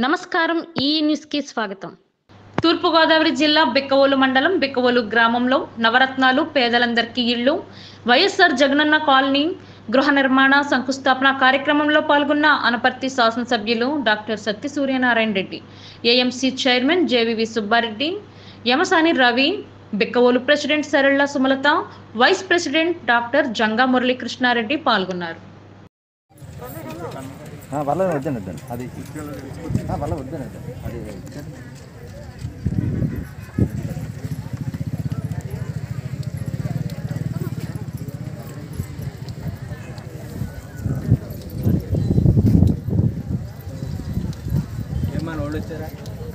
నమస్కారం ఈ న్యూస్కి స్వాగతం తూర్పుగోదావరి జిల్లా బిక్కవోలు మండలం బిక్కవోలు గ్రామంలో నవరత్నాలు పేదలందరికీ ఇళ్ళు వైఎస్ఆర్ జగనన్న కాలనీ గృహ నిర్మాణ శంకుస్థాపన కార్యక్రమంలో పాల్గొన్న అనపర్తి శాసనసభ్యులు doctor Satya Suryanarayana Reddy AMC chairman JVV Subbareddy Yamasani Ravi Bikkavolu president Sarala Sumalatha vice president doctor Janga Muralikrishnareddy పాల్గొన్నారు ఆ, పర్లేదు వద్దండి వద్దండి అది ఆ, పర్లేదు వద్దండి వద్దండి అది ఇచ్చేయండి. ఏమన్నా వాళ్ళు వచ్చారా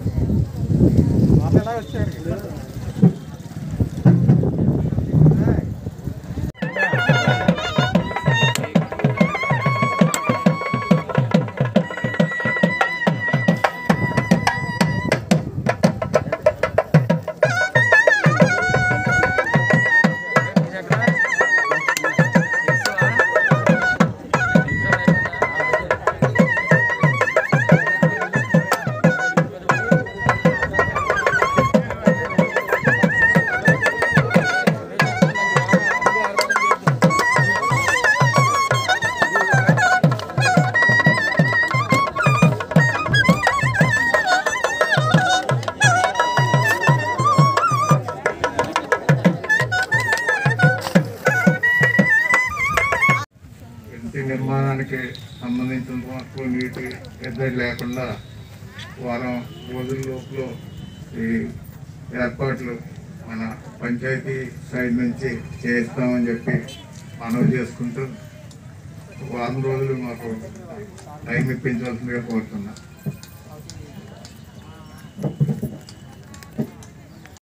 ఇంటి నిర్మాణానికి సంబంధించిన వరకు నీటి ఎద్దడి లేకుండా వారం రోజుల లోపల ఈ ఏర్పాట్లు మన పంచాయతీ సైడ్ నుంచి చేస్తామని చెప్పి మనవి చేసుకుంటూ వారం రోజులు మాకు టైం ఇప్పించవలసిందిగా కోరుతున్నా